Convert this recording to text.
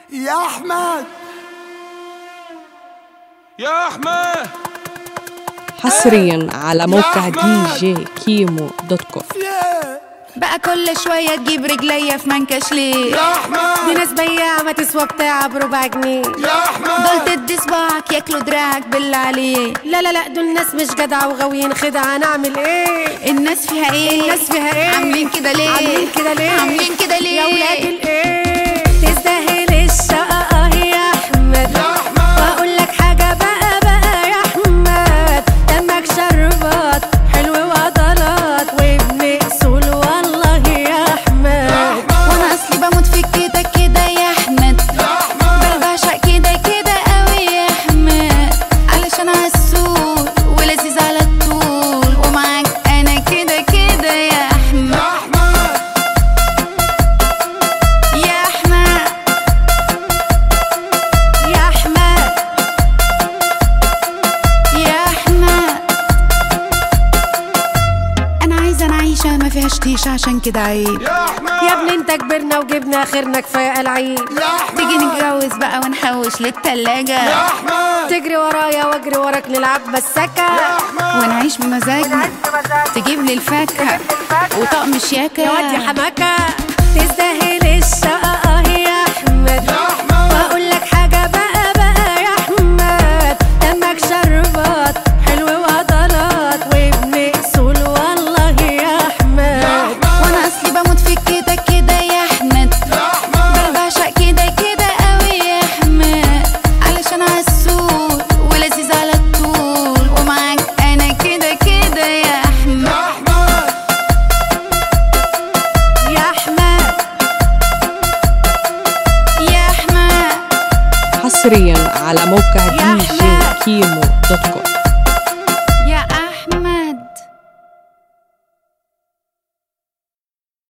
يا احمد يا احمد حصريا على موقع دي جي كيمو دوت كوم يا بقى كل شوية تجيب رجليا في منكش ليه يا احمد دي ناس بياعة ما تسوى بتاع بربع جنيه يا احمد دول تدي صباعك ياكلوا دراعك بالله عليك لا لا لا دول ناس مش جدعة وغاويين خدعة نعمل ايه الناس فيها ايه الناس فيها ايه عاملين كده ليه عاملين كده ليه عاملين كده ليه يا ولاد الايه تستاهل الشقة يا احمد يا احمد واقول لك حاجة بقى بقى يا احمد دمك شربات حلو وعضلات وابن اصول والله يا احمد وانا اصلي بموت فيك كده كده يا احمد يا احمد بعشق كده كده قوي يا احمد علشان عسول ولذيذ على الطول ومعاك انا كده كده يا احمد يا احمد يا احمد يا احمد يا احمد انا عايزه انا عايشه ما فيهاش تيش عشان كده عيب يا احمد يا ابني انت كبرنا وجبنا اخرنا كفايه العيب يا احمد تيجي نتجوز بقى ونحوش للتلاجة يا احمد تجري ورايا واجري وراك نلعب مسكة يا احمد ونعيش بمزاجنا تجيب لي الفاكهة وطقم شياكة يا واد يا حماكة تستاهل الشقة يا احمد يا احمد واقول لك حاجة بقى بقى يا احمد دمك شربات حلو وعضلات وابن اصول والله يا احمد وانا اصلي بموت فيك كده كده يا احمد يا احمد بعشق كده كده قوي يا احمد علشان عسول ولذيذ على الطول ومعاك انا كده كده يا احمد يا احمد يا احمد حصريا على موقع يا دي جي أحمد. كيمو دوت كوم